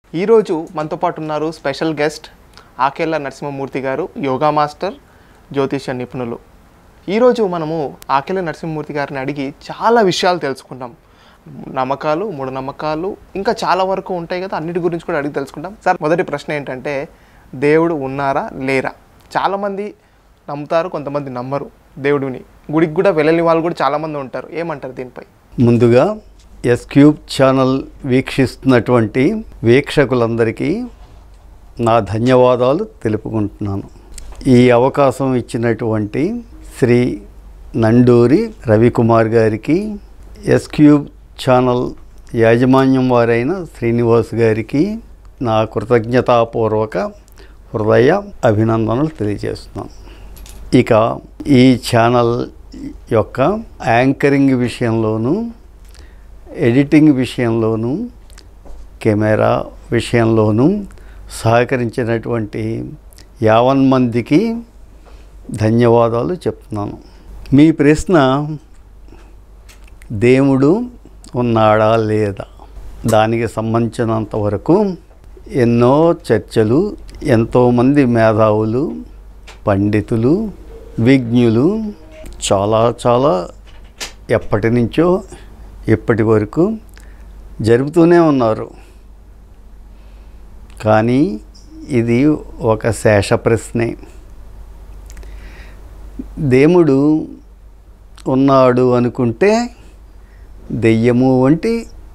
ఈరోజు మనతో పాటు ఉన్నారు స్పెషల్ గెస్ట్ ఆకేళ్ళ నరసింహమూర్తి గారు యోగా మాస్టర్ జ్యోతిష నిపుణులు ఈరోజు మనము ఆకేళ్ళ నరసింహమూర్తి గారిని అడిగి చాలా విషయాలు తెలుసుకుంటాం నమ్మకాలు మూఢనమ్మకాలు ఇంకా చాలా వరకు ఉంటాయి కదా అన్నిటి గురించి కూడా అడిగి తెలుసుకుంటాం సార్ మొదటి ప్రశ్న ఏంటంటే దేవుడు ఉన్నారా లేరా చాలామంది నమ్ముతారు కొంతమంది నమ్మరు దేవుడిని గుడికి కూడా వెళ్ళని వాళ్ళు కూడా చాలామంది ఉంటారు ఏమంటారు దీనిపై ముందుగా ఎస్ క్యూబ్ ఛానల్ వీక్షిస్తున్నటువంటి వీక్షకులందరికీ నా ధన్యవాదాలు తెలుపుకుంటున్నాను ఈ అవకాశం ఇచ్చినటువంటి శ్రీ నండూరి రవికుమార్ గారికి ఎస్ క్యూబ్ ఛానల్ యాజమాన్యం వారైన శ్రీనివాస్ గారికి నా కృతజ్ఞతాపూర్వక హృదయ అభినందనలు తెలియజేస్తున్నాను ఇక ఈ ఛానల్ యొక్క యాంకరింగ్ విషయంలోనూ ఎడిటింగ్ విషయంలోనూ కెమెరా విషయంలోనూ సహకరించినటువంటి యావన్ మందికి ధన్యవాదాలు చెప్తున్నాను మీ ప్రశ్న దేవుడు ఉన్నాడా లేదా దానికి సంబంధించినంత వరకు ఎన్నో చర్చలు ఎంతోమంది మేధావులు పండితులు విజ్ఞులు చాలా చాలా ఎప్పటి నుంచో ఇప్పటి వరకు జరుపుతూనే ఉన్నారు కానీ ఇది ఒక శేష ప్రశ్నే దేవుడు ఉన్నాడు అనుకుంటే దెయ్యము వంటి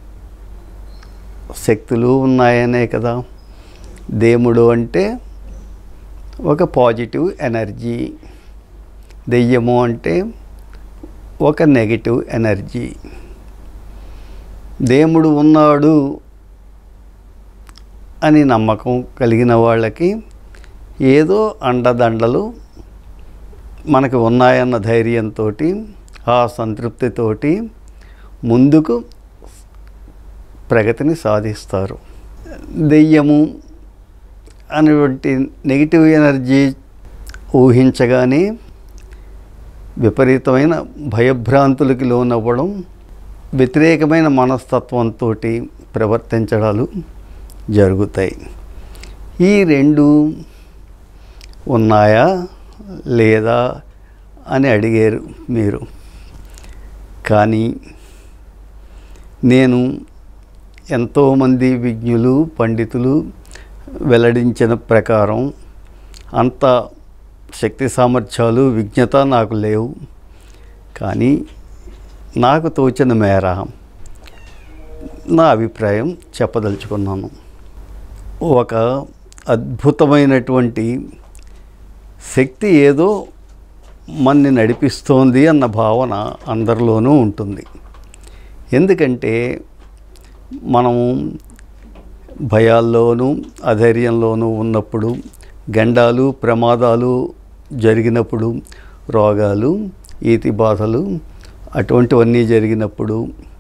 శక్తులు ఉన్నాయనే కదా దేవుడు అంటే ఒక పాజిటివ్ ఎనర్జీ దెయ్యము అంటే ఒక నెగిటివ్ ఎనర్జీ దేవుడు ఉన్నాడు అని నమ్మకం కలిగిన వాళ్ళకి ఏదో అండదండలు మనకు ఉన్నాయన్న ధైర్యంతో ఆ సంతృప్తితోటి ముందుకు ప్రగతిని సాధిస్తారు దెయ్యము అనేటువంటి నెగిటివ్ ఎనర్జీ ఊహించగానే విపరీతమైన భయభ్రాంతులకి లోనవ్వడం వ్యతిరేకమైన మనస్తత్వంతో ప్రవర్తించడాలు జరుగుతాయి ఈ రెండు ఉన్నాయా లేదా అని అడిగారు మీరు కానీ నేను ఎంతోమంది విజ్ఞులు పండితులు వెల్లడించిన ప్రకారం అంత శక్తి సామర్థ్యాలు విజ్ఞత నాకు లేవు కానీ నాకు తోచిన మేర నా అభిప్రాయం చెప్పదలుచుకున్నాను ఒక అద్భుతమైనటువంటి శక్తి ఏదో మన్ని నడిపిస్తోంది అన్న భావన అందరిలోనూ ఉంటుంది ఎందుకంటే మనము భయాల్లోనూ అధైర్యంలోనూ ఉన్నప్పుడు గండాలు ప్రమాదాలు జరిగినప్పుడు రోగాలు ఈతి బాధలు అటువంటివన్నీ జరిగినప్పుడు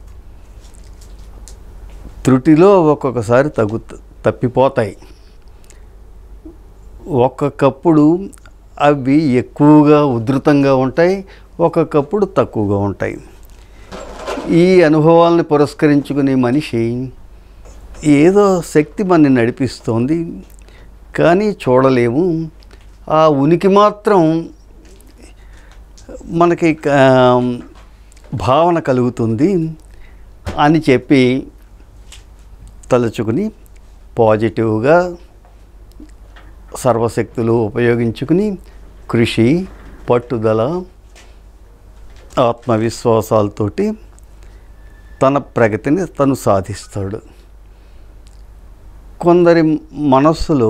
త్రుటిలో ఒక్కొక్కసారి తగ్గు తప్పిపోతాయి ఒక్కొక్కప్పుడు అవి ఎక్కువగా ఉధృతంగా ఉంటాయి ఒక్కొక్కప్పుడు తక్కువగా ఉంటాయి ఈ అనుభవాలను పురస్కరించుకునే మనిషి ఏదో శక్తి మనని నడిపిస్తోంది కానీ చూడలేము ఆ ఉనికి మాత్రం మనకి ఆ, భావన కలుగుతుంది అని చెప్పి తలుచుకుని పాజిటివ్గా సర్వశక్తులు ఉపయోగించుకుని కృషి పట్టుదల ఆత్మవిశ్వాసాలతోటి తన ప్రగతిని తను సాధిస్తాడు కొందరి మనస్సులో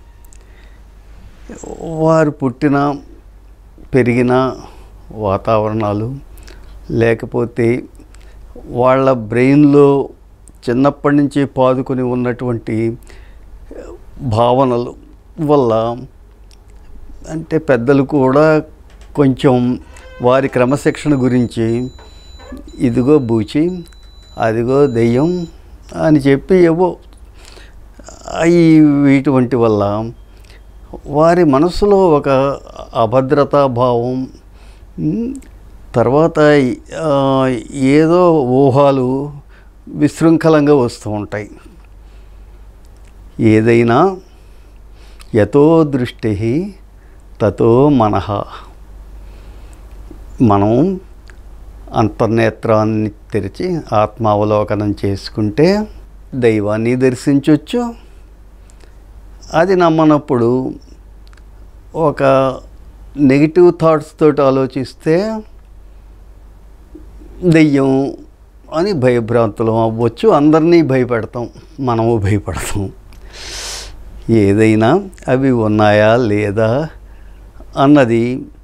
వారు పుట్టిన పెరిగిన వాతావరణాలు లేకపోతే వాళ్ళ బ్రెయిన్లో చిన్నప్పటి నుంచి పాదుకొని ఉన్నటువంటి భావనలు వల్ల అంటే పెద్దలు కూడా కొంచెం వారి క్రమశిక్షణ గురించి ఇదిగో బూచి అదిగో దెయ్యం అని చెప్పి ఏవో అవి వీటువంటి వల్ల వారి మనసులో ఒక అభద్రతా భావం ఉమ్, తర్వాత ఆ, ఏదో ఊహాలు విశృంఖలంగా వస్తూ ఉంటాయి ఏదైనా యతో దృష్టి తతో మనః మనం అంతర్నేత్రాన్ని తెరిచి ఆత్మావలోకనం చేసుకుంటే దైవాన్ని దర్శించవచ్చు అది నమ్మనప్పుడు ఒక నెగిటివ్ థాట్స్ తోటి ఆలోచిస్తే దెయ్యం అని భయభ్రాంతులం అవ్వచ్చు అందరినీ భయపెడతాం మనము భయపడతాం ఏదైనా అవి ఉన్నాయా లేదా అన్నది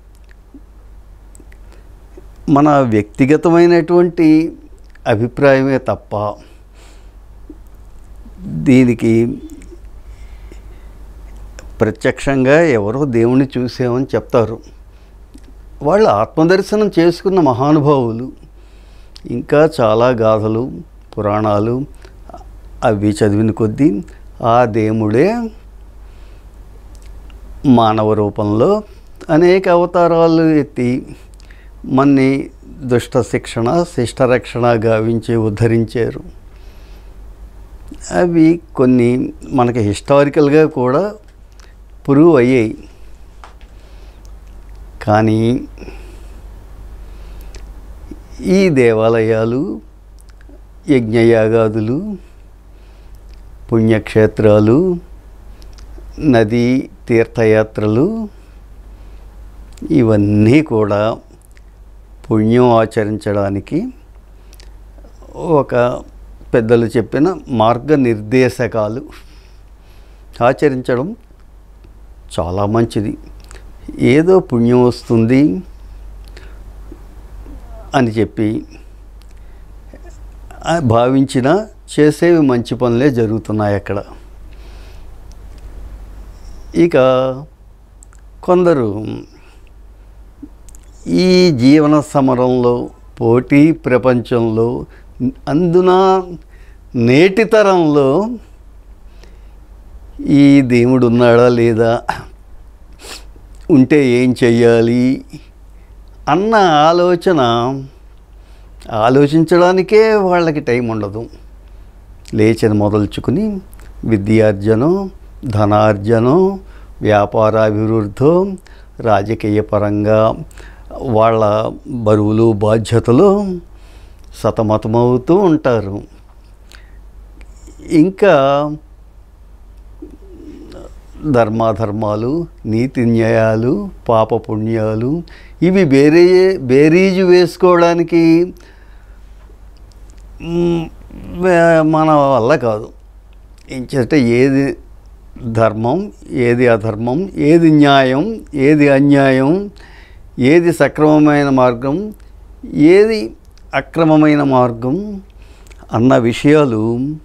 మన వ్యక్తిగతమైనటువంటి అభిప్రాయమే తప్ప దీనికి ప్రత్యక్షంగా ఎవరో దేవుణ్ణి చూసామని చెప్తారు వాళ్ళు ఆత్మదర్శనం చేసుకున్న మహానుభావులు ఇంకా చాలా గాథలు పురాణాలు అవి చదివిన కొద్దీ ఆ దేవుడే మానవ రూపంలో అనేక అవతారాలు ఎత్తి మన్ని దుష్ట శిక్షణ శిష్టరక్షణ గావించి ఉద్ధరించారు అవి కొన్ని మనకి హిస్టారికల్గా కూడా ప్రూవ్ అయ్యాయి కానీ ఈ దేవాలయాలు యజ్ఞయాగాదులు పుణ్యక్షేత్రాలు నదీ తీర్థయాత్రలు ఇవన్నీ కూడా పుణ్యం ఆచరించడానికి ఒక పెద్దలు చెప్పిన మార్గనిర్దేశకాలు ఆచరించడం చాలా మంచిది ఏదో పుణ్యం వస్తుంది అని చెప్పి ఆ, భావించిన చేసేవి మంచి పనులే జరుగుతున్నాయి అక్కడ ఇక కొందరు ఈ జీవన సమరంలో పోటీ ప్రపంచంలో అందున నేటి తరంలో ఈ దేవుడు ఉన్నాడా లేదా ఉంటే ఏం చెయ్యాలి అన్న ఆలోచన ఆలోచించడానికే వాళ్ళకి టైం ఉండదు లేచిన మొదలుచుకుని విద్యార్జనం ధనార్జనం వ్యాపారాభివృద్ధి రాజకీయ పరంగా వాళ్ళ బరువులు బాధ్యతలు సతమతమవుతూ ఉంటారు ఇంకా ధర్మాధర్మాలు నీతి న్యాయాలు పాపపుణ్యాలు ఇవి బేరే బేరీజు వేసుకోవడానికి మ్, వే- మన వల్ల కాదు ఏంటంటే ఏది ధర్మం ఏది అధర్మం ఏది న్యాయం ఏది అన్యాయం ఏది సక్రమమైన మార్గం ఏది అక్రమమైన మార్గం అన్న విషయాలు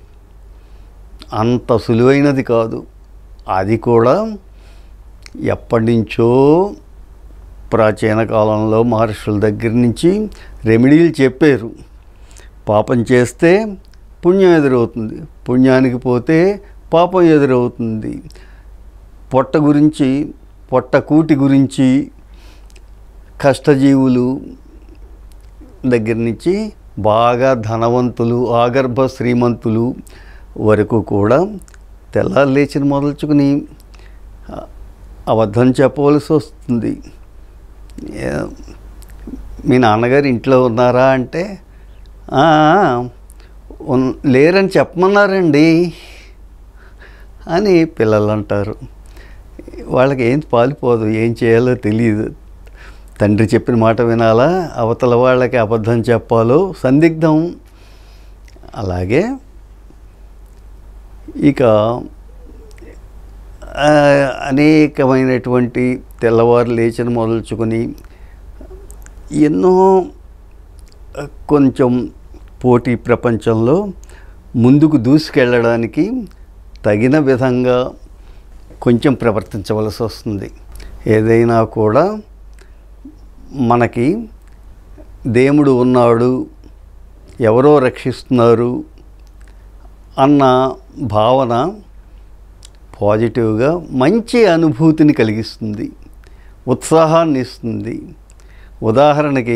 అంత సులువైనది కాదు అది కూడా ఎప్పటి నుంచో ప్రాచీన కాలంలో మహర్షుల దగ్గర నుంచి రెమెడీలు చెప్పారు పాపం చేస్తే పుణ్యం ఎదురవుతుంది పుణ్యానికి పోతే పాపం ఎదురవుతుంది పొట్ట గురించి పొట్ట కూటి గురించి కష్టజీవులు దగ్గర నుంచి బాగా ధనవంతులు ఆగర్భ శ్రీమంతులు వరకు కూడా తెల్లారు లేచిన మొదలుచుకుని ఆ, అబద్ధం చెప్పవలసి వస్తుంది ఏ- మీ నాన్నగారు ఇంట్లో ఉన్నారా అంటే "ఆ, ఉన్- లేరని చెప్పమన్నారండి అని పిల్లలు అంటారు వాళ్ళకి ఏం పాలిపోదు ఏం చేయాలో తెలియదు తండ్రి చెప్పిన మాట వినాలా అవతల వాళ్ళకి అబద్ధం చెప్పాలో సందిగ్ధం అలాగే ఇక ఆ, అనేకమైనటువంటి తెల్లవారు లేచిన మొదలుచుకొని ఎన్నో ఆ, కొంచెం పోటీ ప్రపంచంలో ముందుకు దూసుకెళ్ళడానికి తగిన విధంగా కొంచెం ప్రవర్తించవలసి వస్తుంది ఏదైనా కూడా మనకి దేవుడు ఉన్నాడు ఎవరో రక్షిస్తున్నారు అన్న భావన పాజిటివ్గా మంచి అనుభూతిని కలిగిస్తుంది ఉత్సాహాన్ని ఇస్తుంది ఉదాహరణకి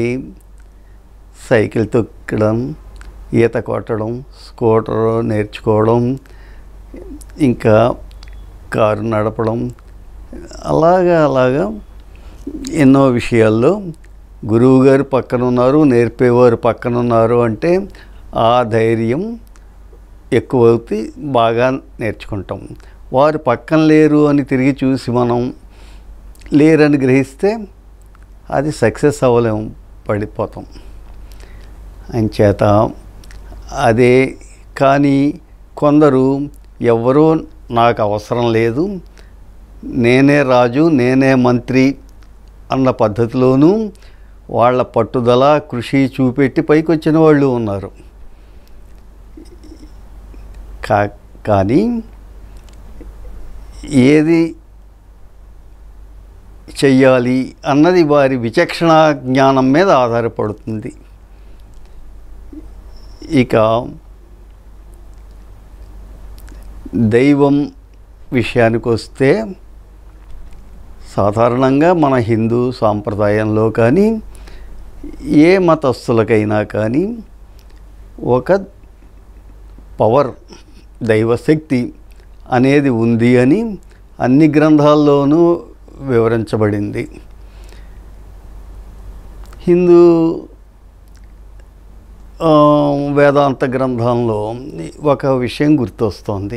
సైకిల్ తొక్కడం ఈత కొట్టడం స్కూటర్ నేర్చుకోవడం ఇంకా కారు నడపడం అలాగా అలాగా ఎన్నో విషయాల్లో గురువుగారు పక్కన ఉన్నారు నేర్పేవారు పక్కన ఉన్నారు అంటే ఆ ధైర్యం ఎక్కువవుతే బాగా నేర్చుకుంటాం వారు పక్కన లేరు అని తిరిగి చూసి మనం లేరని గ్రహిస్తే అది సక్సెస్ అవ్వలేము పడిపోతాం అంచేత అదే కానీ కొందరు ఎవరో నాకు అవసరం లేదు నేనే రాజు నేనే మంత్రి అన్న పద్ధతిలోనూ వాళ్ళ పట్టుదల కృషి చూపెట్టి పైకి వచ్చిన వాళ్ళు ఉన్నారు కా కానీ ఏది చెయ్యాలి అన్నది వారి విచక్షణ జ్ఞానం మీద ఆధారపడుతుంది ఇక దైవం విషయానికి వస్తే సాధారణంగా మన హిందూ సాంప్రదాయంలో కానీ ఏ మతస్థులకైనా కానీ ఒక పవర్ దైవశక్తి అనేది ఉంది అని అన్ని గ్రంథాల్లోనూ వివరించబడింది హిందూ ఆ, వేదాంత గ్రంథంలో ఒక విషయం గుర్తొస్తోంది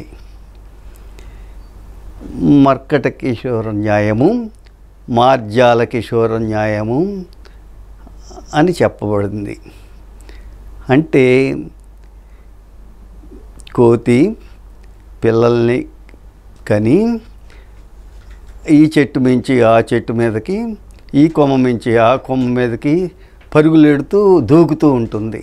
మర్కట కిషోర న్యాయము మార్జాల కిషోర న్యాయము అని చెప్పబడింది అంటే కోతి పిల్లల్ని కని ఈ చెట్టు మించి ఆ చెట్టు మీదకి ఈ కొమ్మ మించి ఆ కొమ్మ మీదకి పరుగులెడుతూ దూకుతూ ఉంటుంది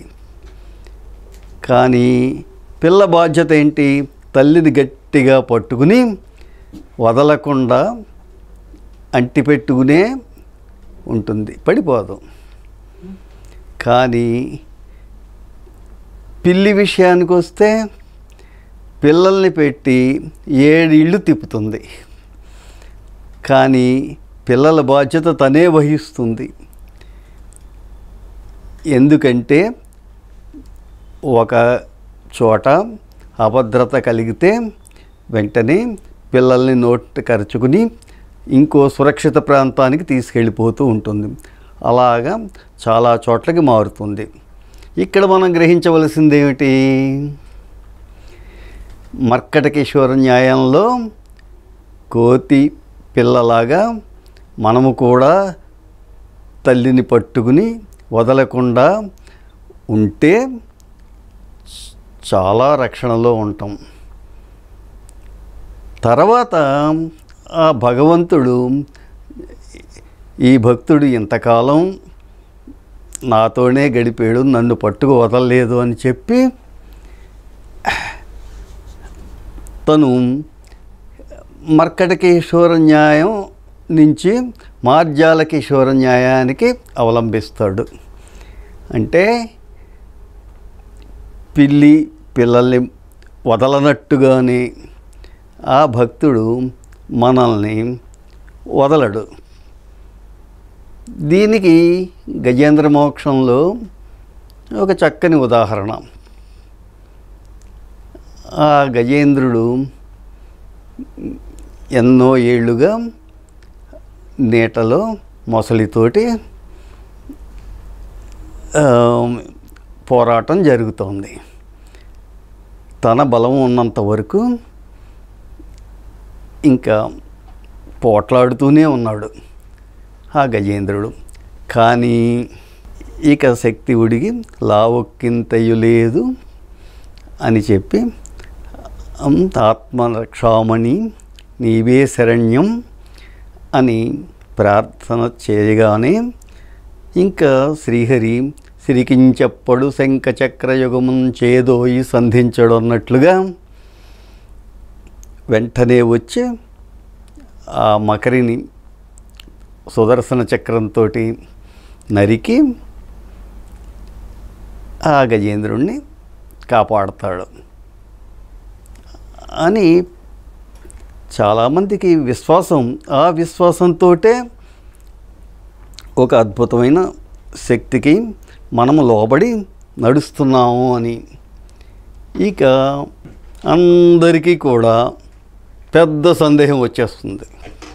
కానీ పిల్ల బాధ్యత ఏంటి తల్లిని గట్టిగా పట్టుకుని వదలకుండా అంటిపెట్టుకునే ఉంటుంది పడిపోదు కానీ పిల్లి విషయానికి వస్తే పిల్లల్ని పెట్టి ఏడిళ్ళు తిప్పుతుంది కానీ పిల్లల బాధ్యత తనే వహిస్తుంది ఎందుకంటే ఒక చోట అభద్రత కలిగితే వెంటనే పిల్లల్ని నోట్ కరుచుకుని ఇంకో సురక్షిత ప్రాంతానికి తీసుకెళ్ళిపోతూ ఉంటుంది అలాగా చాలా చోట్లకి మారుతుంది ఇక్కడ మనం గ్రహించవలసింది ఏమిటి మర్కటకేశ్వర న్యాయంలో కోతి పిల్లలాగా మనము కూడా తల్లిని పట్టుకుని వదలకుండా ఉంటే చాలా రక్షణలో ఉంటాం తర్వాత ఆ భగవంతుడు ఈ భక్తుడు ఇంతకాలం నాతోనే గడిపాడు నన్ను పట్టుకు వదలలేదు అని చెప్పి తను మర్కటకేశ్వర న్యాయం నుంచి మార్జాల కిషోర న్యాయానికి అవలంబిస్తాడు అంటే పిల్లి పిల్లల్ని వదలనట్టుగానే ఆ భక్తుడు మనల్ని వదలడు దీనికి గజేంద్ర మోక్షంలో ఒక చక్కని ఉదాహరణ ఆ గజేంద్రుడు ఎన్నో ఏళ్ళుగా నీటలో మొసలితోటి ఆ, పోరాటం జరుగుతోంది తన బలం ఉన్నంత వరకు ఇంకా పోట్లాడుతూనే ఉన్నాడు ఆ గజేంద్రుడు కానీ ఇక శక్తి ఉడిగి లావొక్కింతయు లేదు అని చెప్పి అంత ఆత్మరక్షామణి నీవే శరణ్యం అని ప్రార్థన చేయగానే ఇంకా శ్రీహరి సిరికించప్పుడు శంఖచక్రయుగమున్ చేదోయి సంధించడు అన్నట్లుగా వెంటనే వచ్చి ఆ మకరిని సుదర్శన చక్రంతో నరికి ఆ గజేంద్రుణ్ణి కాపాడతాడు అని చాలామందికి విశ్వాసం ఆ విశ్వాసంతో ఒక అద్భుతమైన శక్తికి మనము లోబడి నడుస్తున్నాము అని ఇక అందరికీ కూడా పెద్ద సందేహం వచ్చేస్తుంది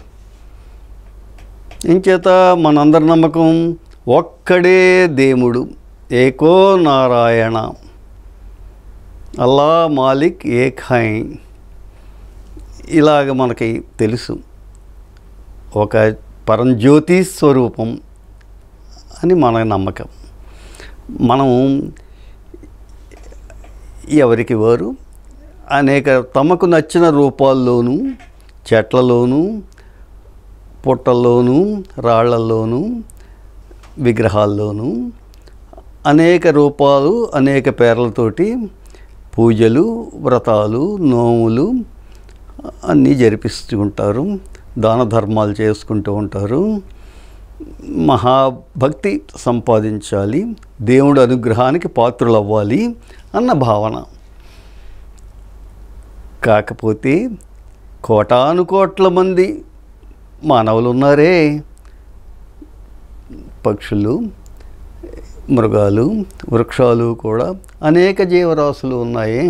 ఇంచేత మనందరి నమ్మకం ఒక్కడే దేవుడు ఏకో నారాయణ అల్లా మాలిక్ ఏక్ హై ఇలాగ మనకి తెలుసు ఒక పరంజ్యోతి స్వరూపం అని మన నమ్మకం మనం ఎవరికి వారు అనేక తమకు నచ్చిన రూపాల్లోనూ చెట్లలోనూ పుట్టల్లోనూ రాళ్లలోనూ విగ్రహాల్లోనూ అనేక రూపాలు అనేక పేర్లతోటి పూజలు వ్రతాలు నోములు అన్నీ జరిపిస్తూ ఉంటారు దాన ధర్మాలు చేసుకుంటూ ఉంటారు మహాభక్తి సంపాదించాలి దేవుడు అనుగ్రహానికి పాత్రులు అవ్వాలి అన్న భావన కాకపోతే కోటాను కోట్ల మంది మానవులు ఉన్నారే పక్షులు మృగాలు వృక్షాలు కూడా అనేక జీవరాశులు ఉన్నాయి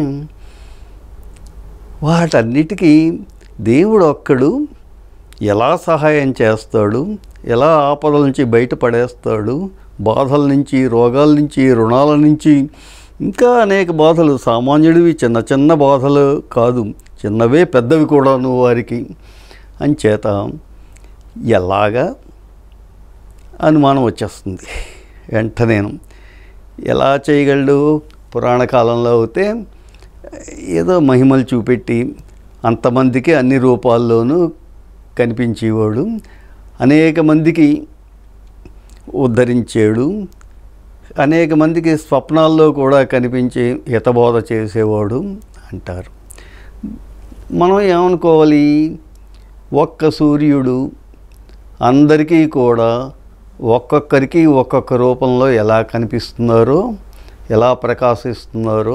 వాటన్నిటికీ దేవుడు ఒక్కడు ఎలా సహాయం చేస్తాడు ఎలా ఆపదల నుంచి బయటపడేస్తాడు బాధల నుంచి రోగాల నుంచి రుణాల నుంచి ఇంకా అనేక బాధలు సామాన్యుడివి చిన్న చిన్న బాధలు కాదు చిన్నవే పెద్దవి కూడాను వారికి అంచేత ఎలాగా అనుమానం వచ్చేస్తుంది వెంటనేను ఎలా చేయగలడు పురాణ కాలంలో అయితే ఏదో మహిమలు చూపెట్టి అంతమందికి అన్ని రూపాల్లోనూ కనిపించేవాడు అనేక మందికి ఉద్ధరించాడు అనేక మందికి స్వప్నాల్లో కూడా కనిపించి హితబోధ చేసేవాడు అంటారు మనం ఏమనుకోవాలి ఒక్క సూర్యుడు అందరికీ కూడా ఒక్కొక్కరికి ఒక్కొక్క రూపంలో ఎలా కనిపిస్తున్నారో ఎలా ప్రకాశిస్తున్నారో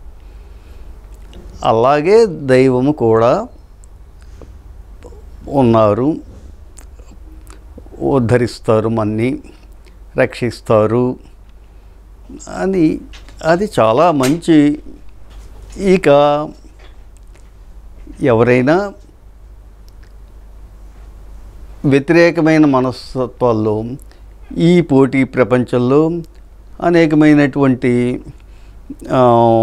అలాగే దైవము కూడా ఉన్నారు ఉద్ధరిస్తారు మన్ని రక్షిస్తారు అని అది చాలా మంచి ఇక ఎవరైనా వ్యతిరేకమైన మనస్తత్వాల్లో ఈ పోటీ ప్రపంచంలో అనేకమైనటువంటి ఆ,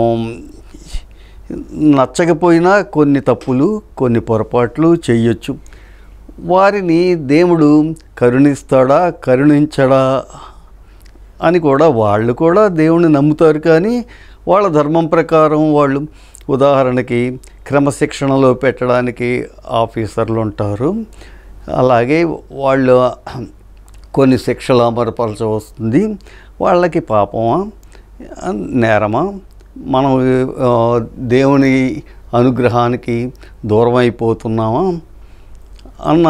నచ్చకపోయినా కొన్ని తప్పులు కొన్ని పొరపాట్లు చెయ్యొచ్చు వారిని దేవుడు కరుణిస్తాడా కరుణించడా అని కూడా వాళ్ళు కూడా దేవుణ్ణి నమ్ముతారు కానీ వాళ్ళ ధర్మం ప్రకారం వాళ్ళు ఉదాహరణకి క్రమశిక్షణలో పెట్టడానికి ఆఫీసర్లు ఉంటారు అలాగే వాళ్ళు కొన్ని శిక్షలు అమరపరచ వస్తుంది వాళ్ళకి పాపమా నేరమా మనం ఆ, దేవుని అనుగ్రహానికి దూరం అయిపోతున్నామా అన్న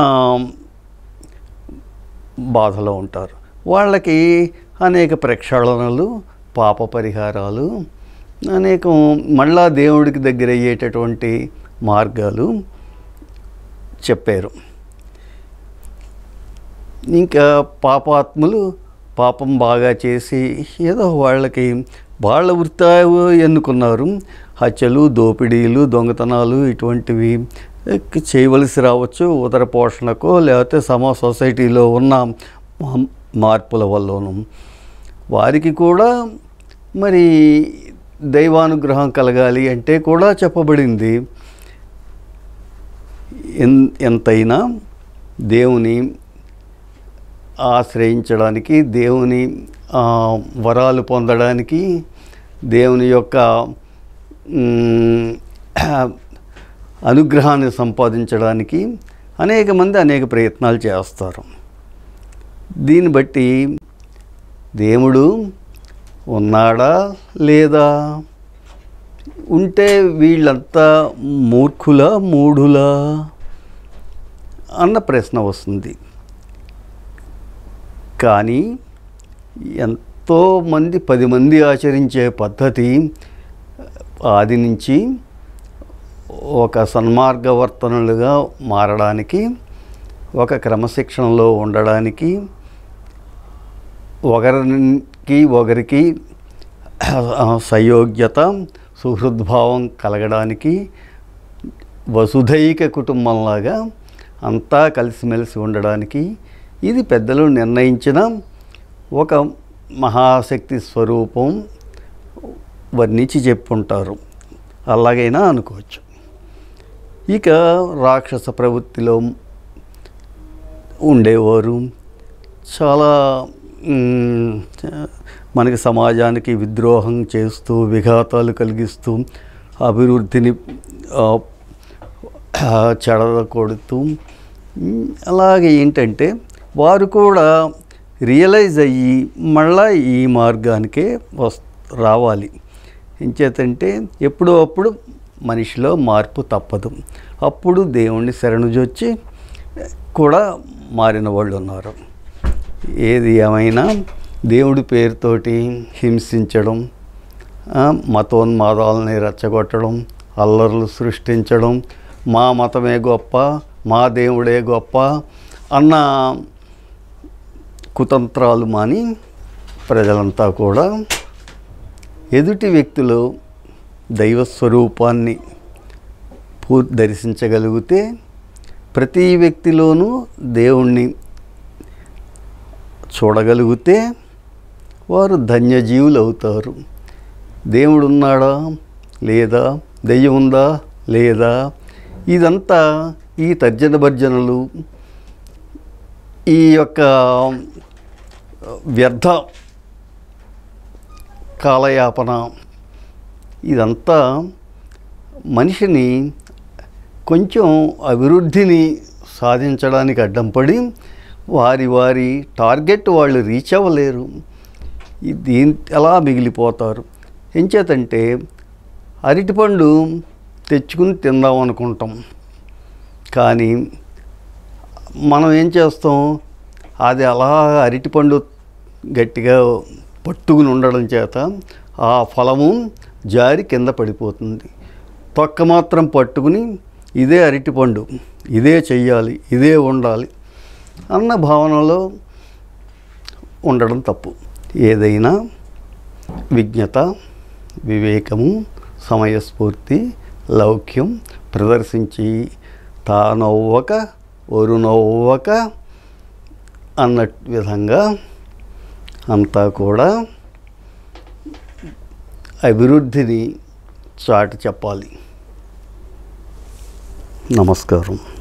బాధలో ఉంటారు వాళ్ళకి అనేక ప్రక్షాళనలు పాప పరిహారాలు అనేకం మళ్ళా దేవుడికి దగ్గర అయ్యేటటువంటి మార్గాలు చెప్పారు ఇంకా పాపాత్ములు పాపం బాగా చేసి ఏదో వాళ్ళకి వాళ్ళ వృత్తి ఎన్నుకున్నారు హత్యలు దోపిడీలు దొంగతనాలు ఇటువంటివి చేయవలసి రావచ్చు ఉదర పోషణకో లేకపోతే సమ సొసైటీలో ఉన్న మా- మార్పుల వల్లను వారికి కూడా మరి దైవానుగ్రహం కలగాలి అంటే కూడా చెప్పబడింది ఎన్ ఎంతైనా దేవుని ఆశ్రయించడానికి దేవుని ఆ, వరాలు పొందడానికి దేవుని యొక్క మ్, అనుగ్రహాన్ని సంపాదించడానికి అనేక మంది అనేక ప్రయత్నాలు చేస్తారు దీన్ని బట్టి దేవుడు ఉన్నాడా లేదా ఉంటే వీళ్ళంతా మూర్ఖులా మూఢులా అన్న ప్రశ్న వస్తుంది కానీ ఎంతో మంది పది మంది ఆచరించే పద్ధతి ఆది నుంచి ఒక సన్మార్గవర్తనులుగా మారడానికి ఒక క్రమశిక్షణలో ఉండడానికి ఒకరికి ఒకరికి సయోగ్యత సుహృద్భావం కలగడానికి వసుధైక కుటుంబంలాగా అంతా కలిసిమెలిసి ఉండడానికి ఇది పెద్దలు నిర్ణయించిన ఒక మహాశక్తి స్వరూపం వర్ణించి చెప్పుంటారు అలాగైనా అనుకోవచ్చు ఇక రాక్షస ప్రవృత్తిలో ఉండేవారు చాలా మ్, మనకి సమాజానికి విద్రోహం చేస్తూ విఘాతాలు కలిగిస్తూ అభివృద్ధిని ఆ, ఆ, చెడగొడుతూ మ్, అలాగే ఏంటంటే వారు కూడా రియలైజ్ అయ్యి మళ్ళా ఈ మార్గానికే వస్ రావాలి ఎంచేతంటే ఎప్పుడో అప్పుడు మనిషిలో మార్పు తప్పదు అప్పుడు దేవుణ్ణి శరణుజొచ్చి కూడా మారిన వాళ్ళు ఉన్నారు ఏది ఏమైనా దేవుడి పేరుతోటి హింసించడం ఆ, మతోన్మాదాలని రెచ్చగొట్టడం అల్లర్లు సృష్టించడం మా మతమే గొప్ప మా దేవుడే గొప్ప అన్న కుతంత్రాలు మాని ప్రజలంతా కూడా ఎదుటి వ్యక్తులు దైవస్వరూపాన్ని పూర్ దర్శించగలిగితే ప్రతి వ్యక్తిలోనూ దేవుణ్ణి చూడగలిగితే వారు ధన్యజీవులు అవుతారు దేవుడు ఉన్నాడా లేదా దెయ్యం ఉందా లేదా ఇదంతా ఈ తర్జన భర్జనలు ఈ యొక్క వ్యర్థ కాలయాపన ఇదంతా మనిషిని కొంచెం అభివృద్ధిని సాధించడానికి అడ్డం పడి వారి వారి టార్గెట్ వాళ్ళు రీచ్ అవ్వలేరు ఈ దీని ఎలా మిగిలిపోతారు ఎంచేతంటే అరటిపండు తెచ్చుకుని తిందాం అనుకుంటాం కానీ మనం ఏం చేస్తాం అది అలా అరటిపండు గట్టిగా పట్టుకుని ఉండడం చేత ఆ ఫలము జారి కింద పడిపోతుంది తొక్క మాత్రం పట్టుకుని ఇదే అరటిపండు ఇదే చెయ్యాలి ఇదే ఉండాలి అన్న భావనలో ఉండడం తప్పు ఏదైనా విజ్ఞత వివేకము సమయస్ఫూర్తి లౌక్యం ప్రదర్శించి తానవ్వక ఒరునవ్వక అన్న విధంగా అంతా కూడా అభివృద్ధిని చాటి చెప్పాలి నమస్కారం